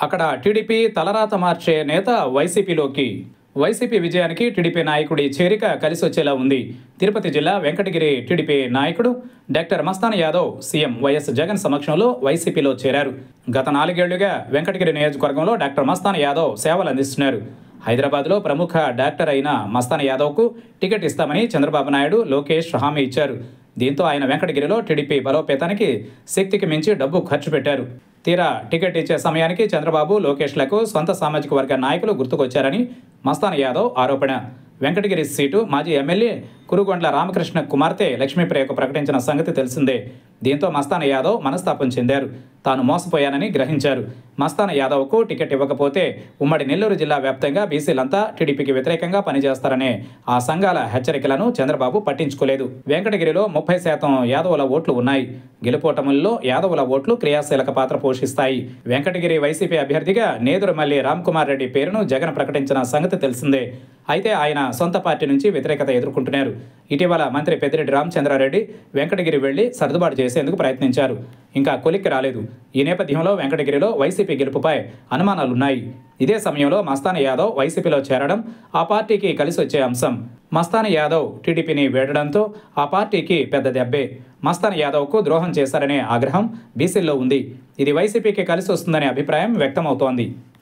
అక్కడ టీడీపీ తలరాత మార్చే నేత వైసీపీలోకి వైసీపీ విజయానికి టీడీపీ నాయకుడి చేరిక కలిసి వచ్చేలా ఉంది తిరుపతి జిల్లా వెంకటగిరి టీడీపీ నాయకుడు డాక్టర్ మస్తాన్ యాదవ్ సీఎం వైఎస్ జగన్ సమక్షంలో వైసీపీలో చేరారు గత నాలుగేళ్లుగా వెంకటగిరి నియోజకవర్గంలో డాక్టర్ మస్తాన్ యాదవ్ సేవలు అందిస్తున్నారు హైదరాబాద్లో ప్రముఖ డాక్టర్ అయిన మస్తాన్ యాదవ్కు టికెట్ ఇస్తామని చంద్రబాబు నాయుడు లోకేష్ హామీ ఇచ్చారు దీంతో ఆయన వెంకటగిరిలో టీడీపీ బలోపేతానికి శక్తికి మించి డబ్బు ఖర్చు పెట్టారు తీరా టికెట్ ఇచ్చే సమయానికి చంద్రబాబు లోకేష్లకు సొంత సామాజిక వర్గ నాయకులు గుర్తుకొచ్చారని మస్తాన్ యాదవ్ ఆరోపణ వెంకటగిరి సీటు మాజీ ఎమ్మెల్యే కురుగొండ్ల రామకృష్ణ కుమార్తె లక్ష్మీప్రియకు ప్రకటించిన సంగతి తెలిసిందే దీంతో మస్తాన్ యాదవ్ మనస్తాపం చెందారు తాను మోసపోయానని గ్రహించారు మస్తాన్ యాదవ్కు టికెట్ ఇవ్వకపోతే ఉమ్మడి నెల్లూరు జిల్లా వ్యాప్తంగా బీసీలంతా టీడీపీకి వ్యతిరేకంగా పనిచేస్తారనే ఆ సంఘాల హెచ్చరికలను చంద్రబాబు పట్టించుకోలేదు వెంకటగిరిలో ముప్పై శాతం యాదవుల ఓట్లు ఉన్నాయి గెలుపోటముల్లో యాదవుల ఓట్లు క్రియాశీలక పాత్ర పోషిస్తాయి వెంకటగిరి వైసీపీ అభ్యర్థిగా నేదురుమల్లి రామ్కుమార్ రెడ్డి పేరును జగన్ ప్రకటించిన సంగతి తెలిసిందే అయితే ఆయన సొంత పార్టీ నుంచి వ్యతిరేకత ఎదుర్కొంటున్నారు ఇటీవల మంత్రి పెద్దిరెడ్డి రామచంద్రారెడ్డి వెంకటగిరి వెళ్లి సర్దుబాటు చేసేందుకు ప్రయత్నించారు ఇంకా కొలిక్కి రాలేదు ఈ నేపథ్యంలో వెంకటగిరిలో వైసీపీ గెలుపుపై అనుమానాలున్నాయి ఇదే సమయంలో మస్తాన్ యాదవ్ వైసీపీలో చేరడం ఆ పార్టీకి కలిసి వచ్చే అంశం మస్తాన్ యాదవ్ టీడీపీని వేడడంతో ఆ పార్టీకి పెద్ద దెబ్బే మస్తాన్ యాదవ్కు ద్రోహం చేశారనే ఆగ్రహం బీసీల్లో ఉంది ఇది వైసీపీకి కలిసి వస్తుందనే అభిప్రాయం వ్యక్తమవుతోంది